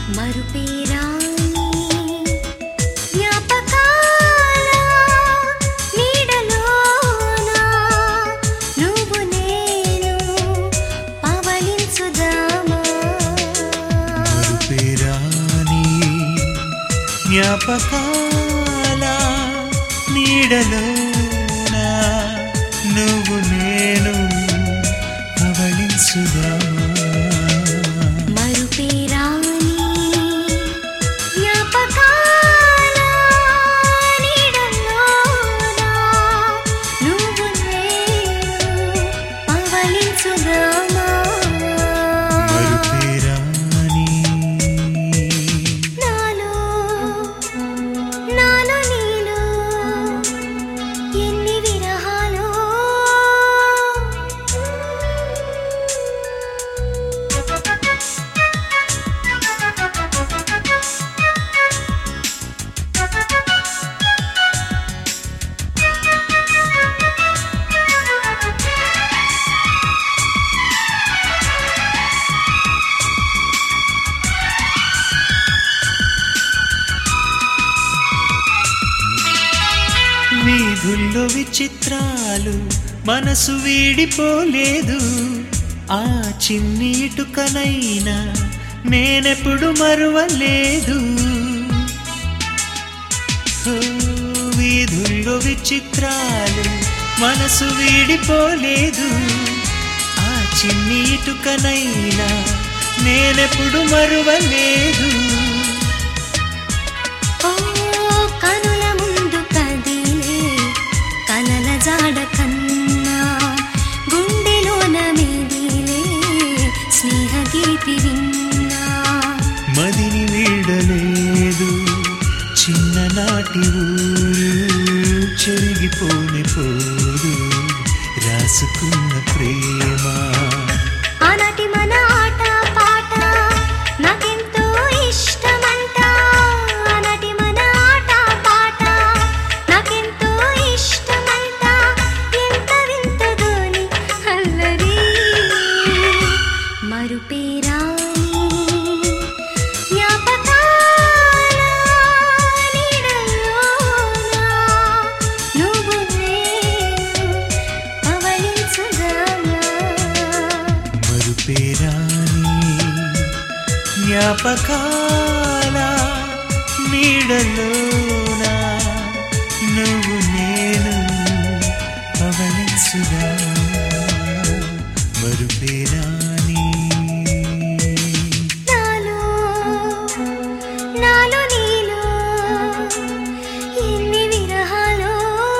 మరుపేరాని జ్ఞాపకాల నీడలోన నువ్వు నేను పవళించుదామా పేరాని జ్ఞాపకాల నీడలోన నువ్వు నేను పవళించుదామా మరుపేరాని జ్ఞాపకాల నీడలోన నువ్వు నేను పవళించుదామా మరుపేరాని నాలో నాలో నీలో ఎన్ని విరహాలో వీధుల్లో విచిత్రాలు మనసు వీడిపోలేదు ఆ చిన్ని ఇటుకనైనా నేనెప్పుడు మరువలేదు ఓ, వీధుల్లో విచిత్రాలు మనసు వీడిపోలేదు ఆ చిన్ని ఇటుకనైనా నేనెప్పుడు మరువలేదు ఓ కనుల ముందు కదిలే కలల జాడ కన్నా గుండెలోన మెదిలే స్నేహ గీతి విన్నా మదిని వీడలేదు చిన్ననాటి ఊరు చెరిగిపోని పోదు రాసుకున్న ప్రేమ ఆనాటి మన ఆట పాట నాకెంతో ఇష్టమంట ఆనాటి మన ఆట పాట నాకెంతో ఇష్టమంట ఎంత వింతదోని అల్లరి మరుపేరాని జ్ఞాపకాల నీడలోన నువ్వు నేను పవళించుదామా మరుపేరాని జ్ఞాపకాల నీడలోన నువ్వు నేను పవనించుగా మరుపేరాని నాలో నాలో నీలో ఎన్ని విరహాలో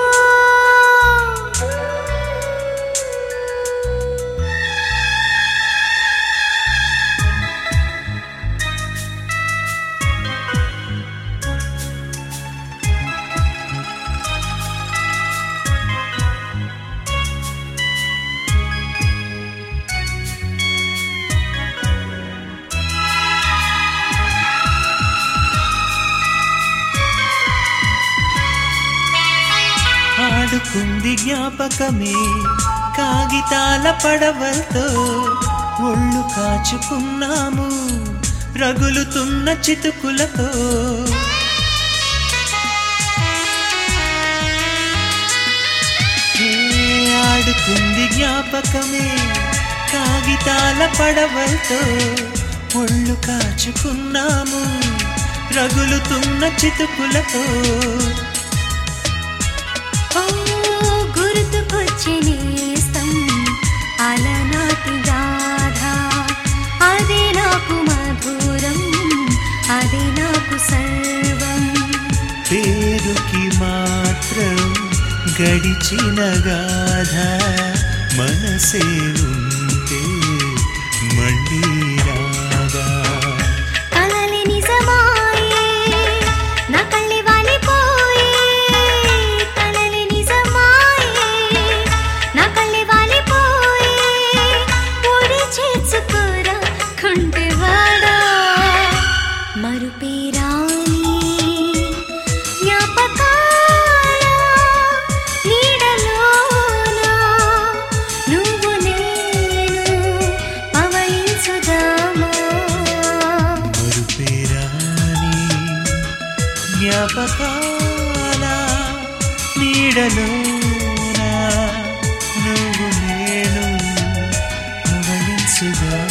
ఆడుకుంది జ్ఞాపకమే కాగితాల పడవలతో ఒళ్ళు కాచుకున్నాము రగులుతున్న చితుకులతో ఏ ఆడుకుంది జ్ఞాపకమే కాగితాల పడవలతో ఒళ్ళు కాచుకున్నాము రగులుతున్న చితుకులతో ఓ గుర్తుకొచ్చి నేస్తం అలనాటి గాథ అదే నాకు మధురం అదే నాకు సర్వం పేరుకి మాత్రం గడిచిన గాథ మనసే ఉంటే మళ్ళీ రాగా కలలి నిజమాయే నా కళ్ళి వాలిపోయే కలలి నిజమాయే నా కళ్ళి వాలిపోయే ఊరి చేర్చుకోరా కుంటివాడా మరుపేరాని జ్ఞాపకాల నీడలోన నువ్వు నేను జ్ఞాపకాల నీడలోన నువ్వు నేను అవళించుగా